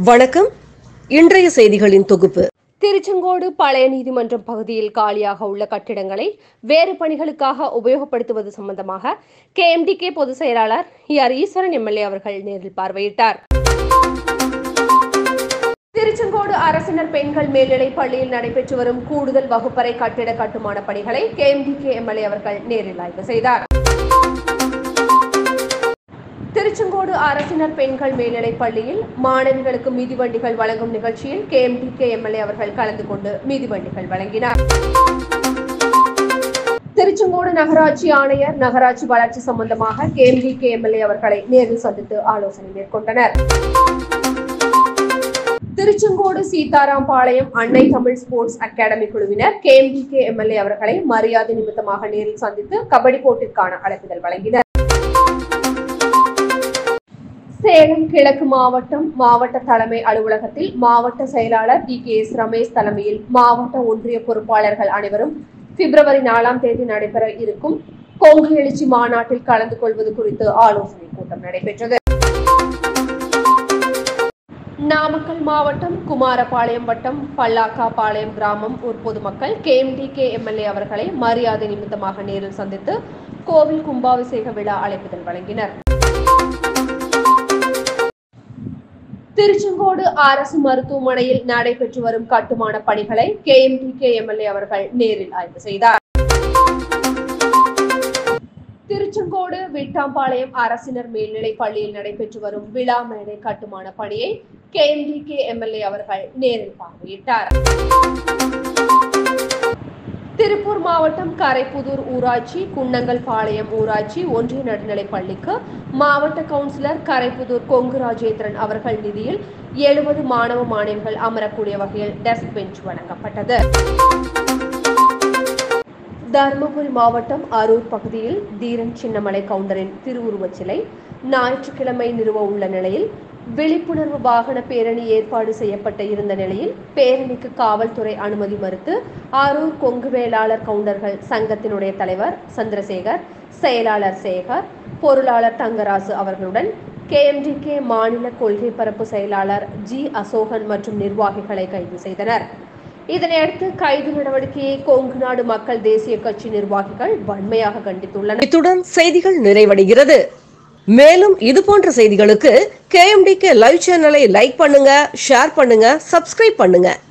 வணக்கம் இன்றைய செய்திகளின் தொகுப்பு திருச்செங்கோடு பழைய நீதிமன்றம் பகுதியில் காலியாக உள்ள கட்டிடங்களை வேறு பணிகளுக்காக உபயோகப்படுத்துவது சம்பந்தமாக கேஎம்டிகே பொதுச் செயலாளர் ஆர் ஈஸ்வரன் எம்எல்ஏ அவர்கள் நேரில் பார்வையிட்டார் திருச்செங்கோடு அரசினர் பெண்கள் மேல்நிலைப் பள்ளியில் நடைபெற்று வரும் கூடுதல் வகுப்பறை கட்டிட கட்டுமான பணிகளை கேஎம்டிகே எம்எல்ஏ அவர்கள் நேரில் ஆய்வு செய்தார் திருச்செங்கோடு அரசினர் பெண்கள் மேல்நிலைப் பள்ளியில் மாணவிகளுக்கு மிதிவண்டிகள் வழங்கும் நிகழ்ச்சியில் கேஎம்டிகே எம்எல்ஏ அவர்கள் கலந்து கொண்டு மிதிவண்டிகள் வழங்கினார் திருச்செங்கோடு நகராட்சி ஆணையர் நகராட்சி வளர்ச்சி சம்பந்தமாக கேஎம்டிகே எம்எல்ஏ அவர்களை நேரில் சந்தித்து ஆலோசனை மேற்கொண்டனர் திருச்செங்கோடு சீதாராம் பாளையம் அன்னை தமிழ் ஸ்போர்ட்ஸ் அகாடமி குழுவினர் கேஎம்டிகே எம்எல்ஏ அவர்களை மரியாதை நிமித்தமாக நேரில் சந்தித்து கபடி போட்டிற்கான அழைப்புதல் வழங்கினர் சேலம் கிழக்கு மாவட்டம் மாவட்ட தலைமை அலுவலகத்தில் மாவட்ட செயலாளர் டி கே எஸ் ரமேஷ் தலைமையில் மாவட்ட ஒன்றிய பொறுப்பாளர்கள் அனைவரும் பிப்ரவரி நாலாம் தேதி நடைபெற இருக்கும் கொங்கு எழுச்சி மாநாட்டில் கலந்து கொள்வது குறித்து ஆலோசனை கூட்டம் நடைபெற்றது நாமக்கல் மாவட்டம் குமாரபாளையம் வட்டம் பல்லாக்காபாளையம் கிராமம் ஒரு பொதுமக்கள் கேஎம்டிகே எம்எல்ஏ அவர்களை மரியாதை நிமித்தமாக நேரில் சந்தித்து கோவில் கும்பாபிஷேக விழா அழைப்புதல் வழங்கினர் திருச்செங்கோடு அரசு மருத்துவமனையில் நடைபெற்று வரும் கட்டுமான பணிகளை கேஎம்டிகே எம்எல்ஏ அவர்கள் நேரில் ஆய்வு செய்தார் திருச்செங்கோடு விட்டாம்பாளையம் அரசினர் மேல்நிலைப் பள்ளியில் நடைபெற்று வரும் விழா மேடை கட்டுமான பணியை கேஎம்டிகே எம்எல்ஏ அவர்கள் நேரில் பார்வையிட்டார் திருப்பூர் மாவட்டம் கரைப்புதூர் ஊராட்சி குன்னங்கல் பாளையம் ஊராட்சி ஒன்றிய நடுநிலைப் பள்ளிக்கு மாவட்ட கவுன்சிலர் கரைப்புதூர் கொங்கு ராஜேந்திரன் அவர்கள் நிதியில் எழுபது மாணவ மாணவிகள் அமரக்கூடிய வகையில் டெஸ்க் பெஞ்ச் வழங்கப்பட்டது தருமபுரி மாவட்டம் அரூர் பகுதியில் தீரன் சின்னமலை கவுண்டரின் திருவுருவச் சிலை ஞாயிற்றுக்கிழமை நிறுவ உள்ள நிலையில் விழிப்புணர்வு வாகன பேரணி ஏற்பாடு செய்யப்பட்ட இருந்த நிலையில் பேரணிக்கு காவல்துறை அனுமதி மறுத்து அரூர் கொங்கு வேளாளர் கவுண்டர்கள் சங்கத்தினுடைய தலைவர் சந்திரசேகர் செயலாளர் சேகர் பொருளாளர் தங்கராசு அவர்களுடன் கேஎம்டிகே மாநில கொள்கை பரப்பு செயலாளர் ஜி அசோகன் மற்றும் நிர்வாகிகளை கைது செய்தனர் இதனையடுத்து கைது நடவடிக்கையை கொங்கு நாடு மக்கள் தேசிய கட்சி நிர்வாகிகள் வன்மையாக கண்டித்துள்ளனர் இத்துடன் செய்திகள் நிறைவடைகிறது மேலும் இது போன்ற செய்திகளுக்கு கேஎம்டிகே லைவ் சேனலை லைக் பண்ணுங்க ஷேர் பண்ணுங்க சப்ஸ்கிரைப் பண்ணுங்க